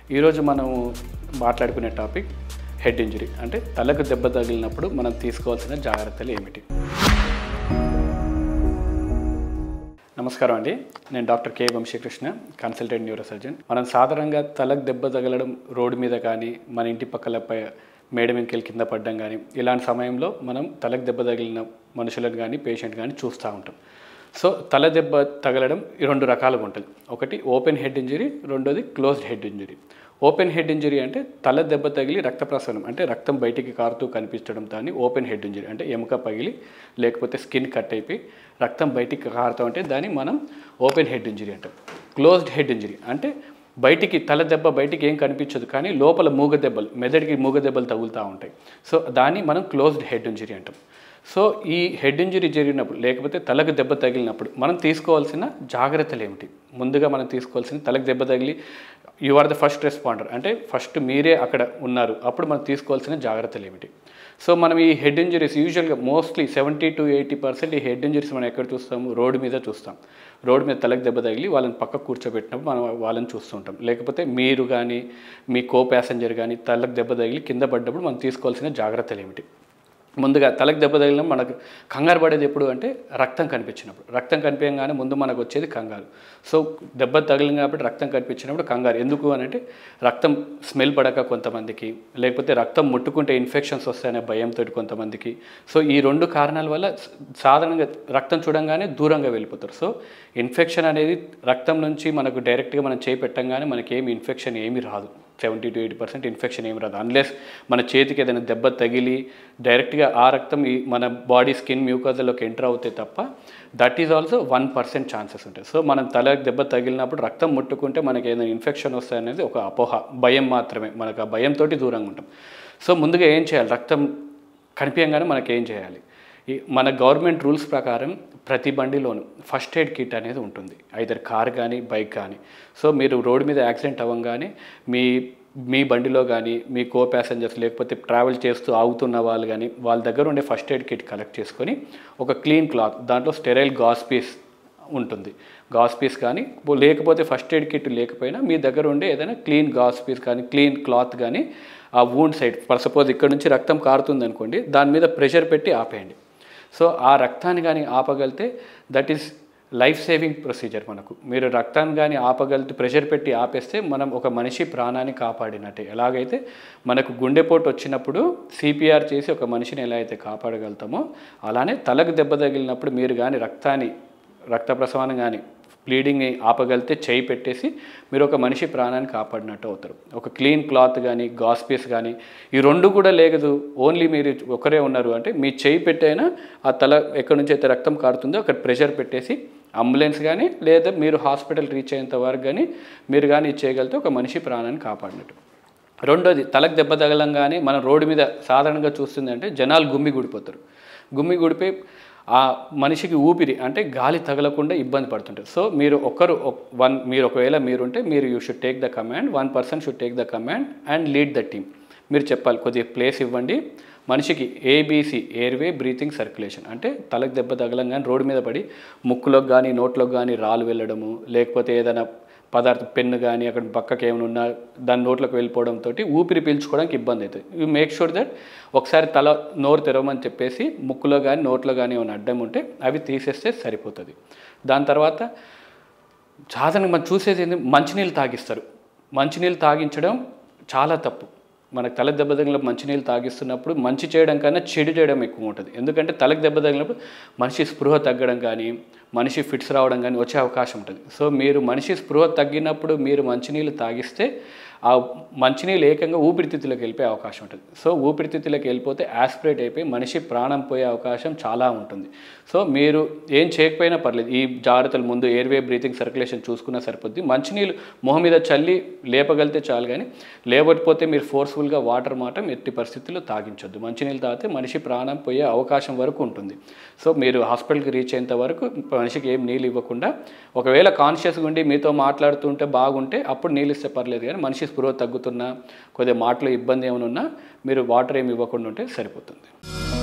ఈరోజు మనము మాట్లాడుకునే టాపిక్ హెడ్ ఇంజరీ అంటే తలకు దెబ్బ తగిలినప్పుడు మనం తీసుకోవాల్సిన జాగ్రత్తలు ఏమిటి నమస్కారం అండి నేను doctor K Vamsikrishna consultant neurosurgeon మనం సాధారణంగా తలకు దెబ్బ తగలడం రోడ్డు మీద కానీ మన ఇంటి పక్కల పై మేడ మీదకి కింద పడడం కానీ ఇలాంటి సమయంలో మనం తలకు దెబ్బ తగిలిన మనుషులను కానీ పేషెంట్ కానీ చూస్తూ ఉంటాం సో తల దెబ్బ తగలడం ఈ రెండు రకాలుగా ఉంటుంది ఒకటి ఓపెన్ హెడ్ ఇంజరీ రెండోది closed head injury open head injury అంటే తల దెబ్బ తగిలి రక్త ప్రసరణ అంటే రక్తం బయటికి కారుతూ కనిపించడం దాన్ని ఓపెన్ హెడ్ ఇంజరీ అంటే ఎముక పగిలి లేకపోతే స్కిన్ కట్ అయిపోయి రక్తం బయటికి కారుతాం అంటే దాన్ని మనం ఓపెన్ హెడ్ ఇంజరీ అంటాం క్లోజ్డ్ హెడ్ ఇంజరీ అంటే బయటికి తల దెబ్బ బయటికి ఏం కనిపించదు కానీ లోపల మూగ దెబ్బలు మెదడికి మూగ దెబ్బలు తగులుతూ ఉంటాయి సో దాన్ని మనం క్లోజ్డ్ హెడ్ ఇంజరీ అంటాం సో ఈ హెడ్ ఇంజరీ జరిగినప్పుడు లేకపోతే తలకు దెబ్బ తగిలినప్పుడు మనం తీసుకోవాల్సిన జాగ్రత్తలు ఏమిటి ముందుగా మనం తీసుకోవాల్సిన తలకు దెబ్బ తగిలి you are the first responder అంటే ఫస్ట్ మీరే అక్కడ ఉన్నారు అప్పుడు మనం తీసుకోవాల్సిన జాగ్రత్తలు ఏమిటి సో మనం ఈ హెడ్ ఇంజరీస్ యూజువల్గా mostly seventy to eighty percent ఈ హెడ్ ఇంజరీస్ మనం ఎక్కడ చూస్తాము రోడ్డు మీద చూస్తాం రోడ్డు మీద తలకు దెబ్బ తగిలి వాళ్ళని పక్క కూర్చోబెట్టినప్పుడు మనం వాళ్ళని చూస్తుంటాం లేకపోతే మీరు కానీ మీ కో ప్యాసింజర్ కానీ తలకు దెబ్బ తగిలి కింద పడ్డప్పుడు మనం తీసుకోవాల్సిన జాగ్రత్తలు ఏమిటి ముందుగా తలకు దెబ్బ తగిలిన మనకు కంగారు పడేది ఎప్పుడు అంటే రక్తం కనిపించినప్పుడు రక్తం కనిపించగానే ముందు మనకు వచ్చేది కంగారు సో దెబ్బ తగిలింది కాబట్టి రక్తం కనిపించినప్పుడు కంగారు ఎందుకు అని అంటే రక్తం స్మెల్ పడక కొంతమందికి లేకపోతే రక్తం ముట్టుకుంటే ఇన్ఫెక్షన్స్ వస్తాయనే భయంతో కొంతమందికి సో ఈ రెండు కారణాల వల్ల సాధారణంగా రక్తం చూడంగానే దూరంగా వెళ్ళిపోతారు సో ఇన్ఫెక్షన్ అనేది రక్తం నుంచి మనకు డైరెక్ట్గా మనం చేయి పెట్టంగానే మనకి ఏమి ఇన్ఫెక్షన్ ఏమీ రాదు seventy to eighty percent infection ఏమి రాదు అన్లెస్ మన చేతికి ఏదైనా దెబ్బ తగిలి డైరెక్ట్గా ఆ రక్తం ఈ మన బాడీ స్కిన్ మ్యూకజలోకి ఎంటర్ అవుతే తప్ప that is also one percent chances ఉంటాయి సో మనం తల దెబ్బ తగిలినప్పుడు రక్తం ముట్టుకుంటే మనకి ఏదైనా ఇన్ఫెక్షన్ వస్తాయి అనేది ఒక అపోహ భయం మాత్రమే మనకు ఆ భయంతో దూరంగా ఉంటాం సో ముందుగా ఏం చేయాలి రక్తం కనిపించగానే మనకి ఏం చేయాలి ఈ మన గవర్నమెంట్ రూల్స్ ప్రకారం ప్రతి బండిలోను ఫస్ట్ ఎయిడ్ కిట్ అనేది ఉంటుంది ఐదర్ కార్ కానీ బైక్ కానీ సో మీరు రోడ్డు మీద యాక్సిడెంట్ అవ్వగానే మీ మీ బండిలో కానీ మీ కో ప్యాసెంజర్స్ లేకపోతే ట్రావెల్ చేస్తూ ఆగుతున్న వాళ్ళు కానీ వాళ్ళ దగ్గర ఉండే ఫస్ట్ ఎయిడ్ కిట్ కలెక్ట్ చేసుకొని ఒక క్లీన్ క్లాత్ దాంట్లో స్టెరైల్ గాస్ పీస్ ఉంటుంది గాస్ పీస్ కానీ లేకపోతే ఫస్ట్ ఎయిడ్ కిట్ లేకపోయినా మీ దగ్గర ఉండే ఏదైనా క్లీన్ గాస్ పీస్ కానీ క్లీన్ క్లాత్ కానీ ఆ వూండ్ సైడ్ ఫర్ సపోజ్ ఇక్కడ నుంచి రక్తం కారుతుంది అనుకోండి దాని మీద ప్రెషర్ పెట్టి ఆపేయండి సో ఆ రక్తాన్ని కానీ ఆపగలితే that is life saving procedure మనకు మీరు రక్తాన్ని కానీ ఆపగలితే ప్రెషర్ పెట్టి ఆపేస్తే మనం ఒక మనిషి ప్రాణాన్ని కాపాడినట్టే ఎలాగైతే మనకు గుండెపోటు వచ్చినప్పుడు సిపిఆర్ చేసి ఒక మనిషిని ఎలా అయితే కాపాడగలుగుతామో అలానే తలకు దెబ్బ తగిలినప్పుడు మీరు కానీ రక్తాన్ని రక్త ప్రసవనం కానీ బ్లీడింగ్ని ఆపగలితే చేయి పెట్టేసి మీరు ఒక మనిషి ప్రాణాన్ని కాపాడినట్టు అవుతారు ఒక క్లీన్ క్లాత్ కానీ గాస్ పీస్ కానీ ఈ రెండు కూడా లేదు ఓన్లీ మీరు ఒకరే ఉన్నారు అంటే మీ చేయి పెట్టైనా ఆ తల ఎక్కడి నుంచి అయితే రక్తం కారుతుందో అక్కడ ప్రెషర్ పెట్టేసి అంబులెన్స్ కానీ లేదా మీరు హాస్పిటల్ రీచ్ అయ్యేంత వరకు కానీ మీరు కానీ చేయగలిగితే ఒక మనిషి ప్రాణాన్ని కాపాడినట్టు రెండోది తలకు దెబ్బ తగలంగానే మనం రోడ్డు మీద సాధారణంగా చూస్తుందంటే జనాలు గుమ్మి గుడిపోతారు గుమ్మి గుడిపోయి ఆ మనిషికి ఊపిరి అంటే గాలి తగలకుండా ఇబ్బంది పడుతుంటారు సో మీరు ఒకరు వన్ మీరు ఒకవేళ మీరుంటే మీరు you should take the command one person should take the command and lead the team మీరు చెప్పాలి కొద్దిగా ప్లేస్ ఇవ్వండి మనిషికి ఏబీసీ ఎయిర్వే బ్రీతింగ్ సర్క్యులేషన్ అంటే తలకు దెబ్బ తగలంగానే రోడ్డు మీద పడి ముక్కులోకి కానీ నోట్లోకి కానీ రాళ్ళు వెళ్ళడము లేకపోతే ఏదైనా పదార్థం పెన్ను కానీ అక్కడ పక్కకి ఏమైనా ఉన్నా దాని నోట్లోకి వెళ్ళిపోవడంతో ఊపిరి పీల్చుకోవడానికి ఇబ్బంది అవుతుంది యూ మేక్ షూర్ దట్ ఒకసారి తల నోరు తెరవమని చెప్పేసి ముక్కులో కానీ నోట్లో కానీ ఏమైనా అడ్డం ఉంటే అవి తీసేస్తే సరిపోతుంది దాని తర్వాత సాధారణంగా మనం చూసేది ఏంటి మంచినీళ్ళు తాగిస్తారు మంచినీళ్ళు తాగించడం చాలా తప్పు మనకు తల దెబ్బ తగిలినప్పుడు మంచినీళ్ళు తాగిస్తున్నప్పుడు మంచి చేయడం కన్నా చెడు చేయడం ఎక్కువ ఉంటుంది ఎందుకంటే తలకు దెబ్బ తగిలినప్పుడు మనిషి స్పృహ తగ్గడం కానీ మనిషి ఫిట్స్ రావడం కానీ వచ్చే అవకాశం ఉంటుంది సో మీరు మనిషి స్పృహ తగ్గినప్పుడు మీరు మంచినీళ్ళు తాగిస్తే ఆ మంచినీళ్ళు ఏకంగా ఊపిరితిత్తులకు వెళ్ళిపోయే అవకాశం ఉంటుంది సో ఊపిరితిత్తులకు వెళ్ళిపోతే యాస్పిరేట్ అయిపోయి మనిషి ప్రాణం పోయే అవకాశం చాలా ఉంటుంది సో మీరు ఏం చేయకపోయినా పర్లేదు ఈ జాగ్రత్తలు ముందు ఎయిర్వే బ్రీతింగ్ సర్క్యులేషన్ చూసుకున్నా సరిపోద్ది మంచినీళ్ళు మొహం మీద చల్లి లేపగలితే చాలు కానీ లేకపోతే మీరు ఫోర్స్ఫుల్గా వాటర్ మాత్రం ఎట్టి పరిస్థితుల్లో తాగించొద్దు మంచినీళ్ళు తాగితే మనిషి ప్రాణం పోయే అవకాశం వరకు ఉంటుంది సో మీరు హాస్పిటల్కి రీచ్ అయ్యేంత వరకు మనిషికి ఏం నీళ్ళు ఇవ్వకుండా ఒకవేళ కాన్షియస్గా ఉండి మీతో మాట్లాడుతుంటే బాగుంటే అప్పుడు నీళ్ళు ఇస్తే పర్లేదు కానీ మనిషి స్పృహ తగ్గుతున్నా కొద్దిగా మాటలో ఇబ్బంది ఏమైనా ఉన్నా మీరు వాటర్ ఏమి ఇవ్వకుండా ఉంటే సరిపోతుంది